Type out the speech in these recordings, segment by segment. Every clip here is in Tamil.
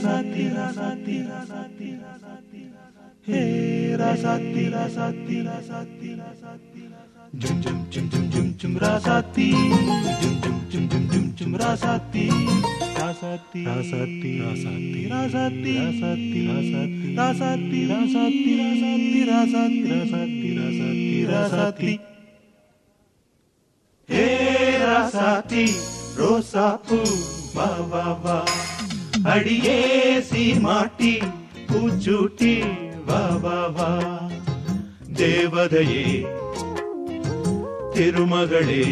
ராசாத்தி ராசாத்தி ராசாத்தி ராசாத்தி ஹே ராசாத்தி ராசாத்தி ராசாத்தி ராசாத்தி ஜும் ஜும் ஜும் ஜும் ஜும் ஜும் ராசாத்தி ஜும் ஜும் ஜும் ஜும் ஜும் ஜும் ராசாத்தி ராசாத்தி ராசாத்தி ராசாத்தி ராசாத்தி ராசாத்தி ராசாத்தி ராசாத்தி ராசாத்தி ராசாத்தி ராசாத்தி ராசாத்தி ராசாத்தி ராசாத்தி ஹே ராசாத்தி ரோசா பூ வா வா வா அடியே சீமாட்டி பூச்சூட்டி வா வா வா தேவதையே திருமகளே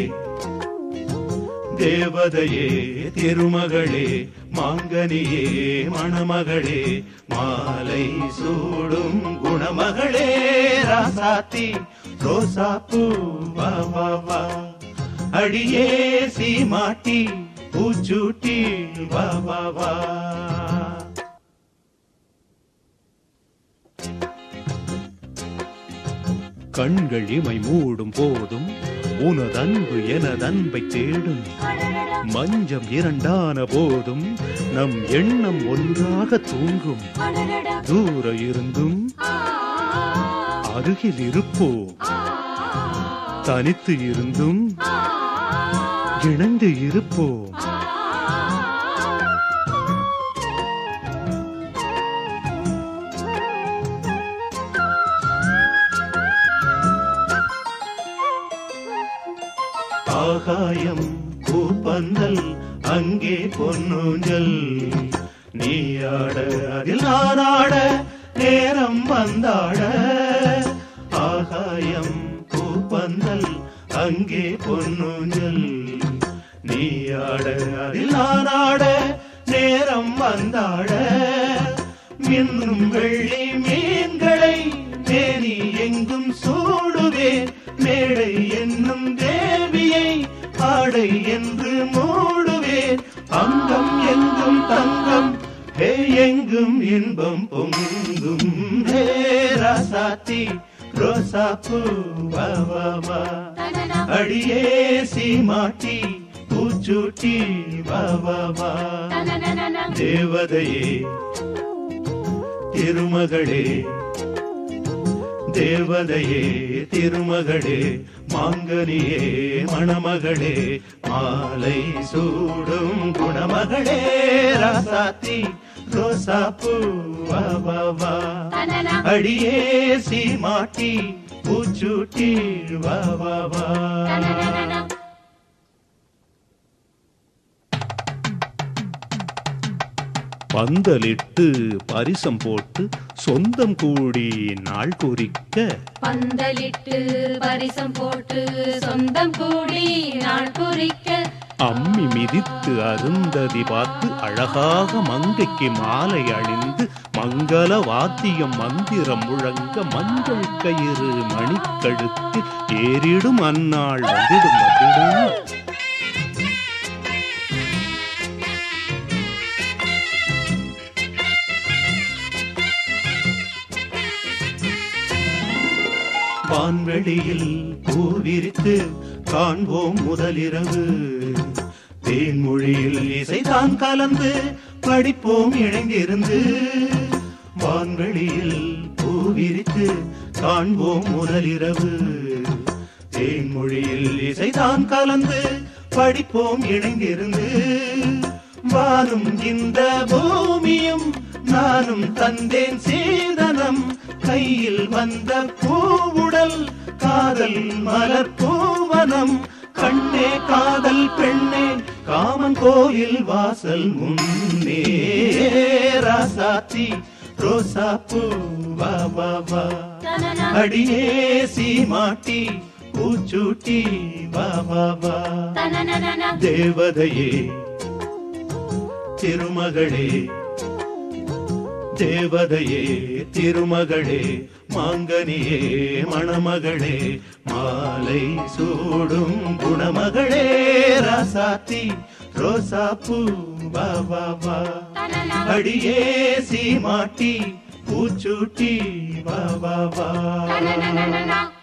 தேவதையே திருமகளே மாங்கனியே மணமகளே மாலை சூடும் குணமகளே ராசாத்தி ரோசா பூ வா வா வா அடியே சீமாட்டி பூச்சூட்டி வா வா வா கண்கள் இமை மூடும் போதும் உனதன்பு எனதன்பை தேடும் மஞ்சம் இரண்டான போதும் நம் எண்ணம் ஒன்றாக தூங்கும் தூர இருந்தும் அருகில் இருப்போம் தனித்து இருந்தும் இணைந்து இருப்போம் ஆகாயம் பூப்பந்தல் அங்கே பொன்னூஞ்சல் நீ ஆட அதில் நான் ஆட நேரம் வந்தாட ஆகாயம் பூப்பந்தல் அங்கே பொன்னூஞ்சல் நீ ஆட அதில் நான் ஆட நேரம் வந்தாட மின்னும் வெள்ளி மீன்களை மேனி எங்கும் சூடுவேன் மேடை என்னும் தேவியை ஆடை என்று மூடுவேன் அங்கம் எங்கும் தங்கம் ஹே எங்கும் இன்பம் பொங்கும் ஹே ராசாத்தி ரோசா பூ வா வா வா அடியே சீமாட்டி பூச்சூட்டி வா வா வா தேவதையே திருமகளே தேவதையே திருமகளே மாங்கனியே மணமகளே மாலை சூடும் குணமகளே ராசாத்தி ரோசா பூ வா வா வா அடியே சீமாட்டி பூச்சூட்டி வா வா வா பந்தலிட்டு பரிசம் போட்டு சொந்தம் கூடி நாள் குறிக்க பந்தலிட்டு பரிசம் போட்டு சொந்தம் கூடி நாள் குறிக்க அம்மி மிதித்து அருந்ததி பார்த்து அழகாக மங்கைக்கு மாலை அணிந்து மங்கள வாத்தியம் மந்திரம் முழங்க மஞ்சள் கயிறு மணிக்கழுத்து ஏறிடும் அந்நாள் வந்திடும் வந்திடும் வான்வெளியில் பூவிரித்து காண்போம் முதலிரவு தேன்மொழியில் இசைதான் கலந்து படிப்போம் இணைந்திருந்து வான்வெளியில் பூவிரித்து காண்போம் முதலிரவு தேன்மொழியில் இசைதான் கலந்து படிப்போம் இணைந்திருந்து வானும் இந்த பூமியும் நானும் தந்தேன் சீதனம் கையில் வந்த பூவுடல் காதல் மலர் பூவனம் கண்ணே காதல் பெண்ணே காமன் கோயில் வாசல் முன்னே ராசாத்தி ரோசா பூ வா வா வா அடியே சீமாட்டி பூச்சூட்டி வா வா வா தேவதையே திருமகளே தேவதையே திருமகளே மாங்கனியே மணமகளே மாலை சூடும் குணமகளே ராசாத்தி ரோசா பூ வா வா வா அடியே சீமாட்டி பூச்சூட்டி வா வா வா